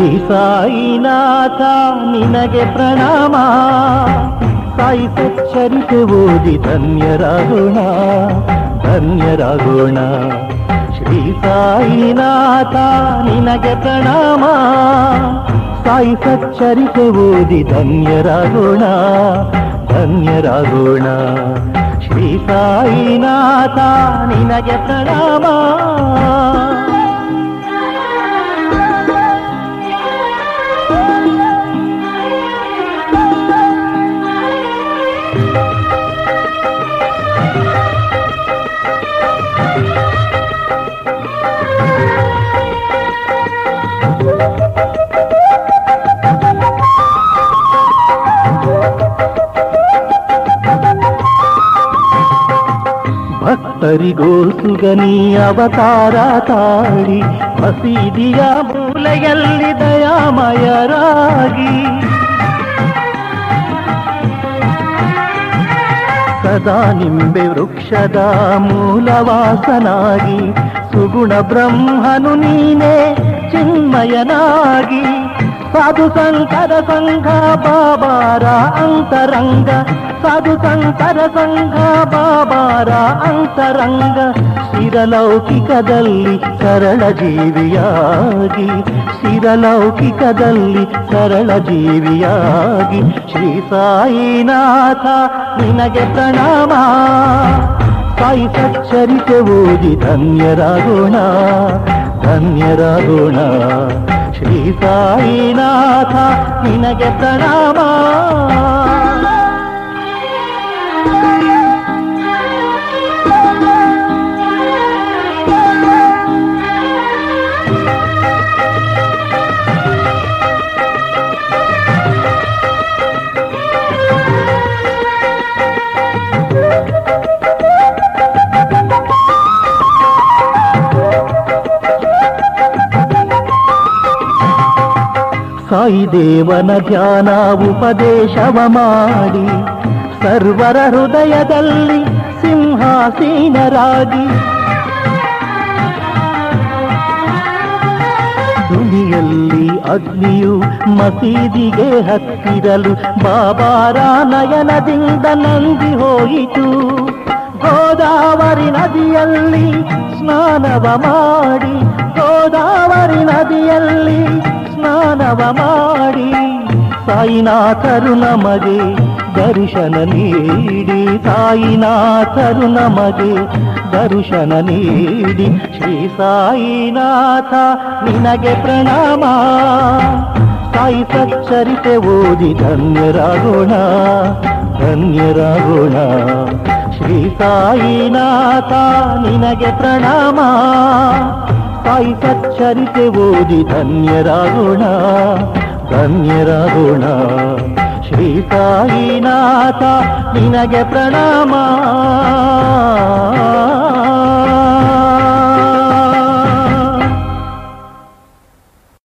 ಶ್ರೀ ಸಾಯಿನಾಥ ನಿನಗೆ ಪ್ರಣಾಮ ಸಾಯಿ ಸಚ್ಚರಿತೆ ಓದಿ ಧನ್ಯರಾಗೋಣ ಧನ್ಯರಾಗೋಣ ಶ್ರೀ ಸಾಯಿನಾಥ ನಿನಗೆ ಪ್ರಣಾಮ ಸಾಯಿ ಸಚ್ಚರಿತೆ ಓದಿ ಧನ್ಯರಾಗೋಣ ಧನ್ಯರಾಗೋಣ ಶ್ರೀ ಸಾಯಿನಾಥ ನಿನಗೆ ಪ್ರಣಾಮ ಭಕ್ತರಿಗೋಸುಗನಿ ಅವತಾರ ತಾಳಿ ಮಸೀದಿಯ ಮೂಲೆಯಲ್ಲಿ ದಯಾಮಯರಾಗಿ ಸದಾ ನಿಂಬೆ ವೃಕ್ಷದ ಮೂಲವಾಸನಾಗಿ ಸುಗುಣ ಬ್ರಹ್ಮನು ನೀನೇ ಚಿನ್ಮಯನಾಗಿ ಸಾಧು ಸಂತರ ಸಂಘ ಬಾಬಾರ ಅಂತರಂಗ ಸಾಧು ಸಂತರ ಸಂಘ ಬಾಬಾರ ಅಂತರಂಗ ಶಿರಲೌಕಿಕದಲ್ಲಿ ಸರಳ ಜೀವಿಯಾಗಿ ಶಿರಲೌಕಿಕದಲ್ಲಿ ಸರಳ ಜೀವಿಯಾಗಿ ಶ್ರೀ ಸಾಯಿನಾಥ ನಿನಗೆ ಪ್ರಣಾಮ ಸಾಯಿ ಸಚ್ಚರಿತೆ ಓದಿ ಧನ್ಯರಾಗೋಣ ಧನ್ಯರಾಗೋಣ ಶ್ರೀ ಸಾಯಿನಾಥ ನಿನಗೆ ಪ್ರಣಾಮ ಸಾಯಿ ದೇವನ ಧ್ಯಾನ ಉಪದೇಶವ ಮಾಡಿ ಸರ್ವರ ಹೃದಯದಲ್ಲಿ ಸಿಂಹಾಸೀನರಾಗಿ ದುನಿಯಲ್ಲಿ ಅಗ್ನಿಯು ಮಸೀದಿಗೆ ಹತ್ತಿರಲು ಬಾಬಾರ ನಯನದಿಂದ ನಂದಿ ಹೋಯಿತು ಗೋದಾವರಿ ನದಿಯಲ್ಲಿ ಸ್ನಾನವ ಮಾಡಿ ಗೋದಾವರಿ ನದಿಯಲ್ಲಿ ಸ್ನಾನವ ಮಾಡಿ ಸಾಯಿನಾಥರು ನಮಗೆ ದರ್ಶನ ನೀಡಿ ಸಾಯಿನಾಥರು ನಮಗೆ ದರ್ಶನ ನೀಡಿ ಶ್ರೀ ಸಾಯಿನಾಥ ನಿನಗೆ ಪ್ರಣಾಮ ಸಾಯಿ ಸಚ್ಚರಿತೆ ಓದಿ ಧನ್ಯರಾಗೋಣ ಧನ್ಯರಾಗೋಣ ಶ್ರೀ ಸಾಯಿನಾಥ ನಿನಗೆ ಪ್ರಣಾಮ ಸಾಯಿ ಸಚ್ಚರಿತೆ ಓದಿ ಧನ್ಯರಾಗೋಣ ಧನ್ಯರಾಗೋಣ ಶ್ರೀ ಸಾಯಿನಾಥ ನಿನಗೆ ಪ್ರಣಾಮ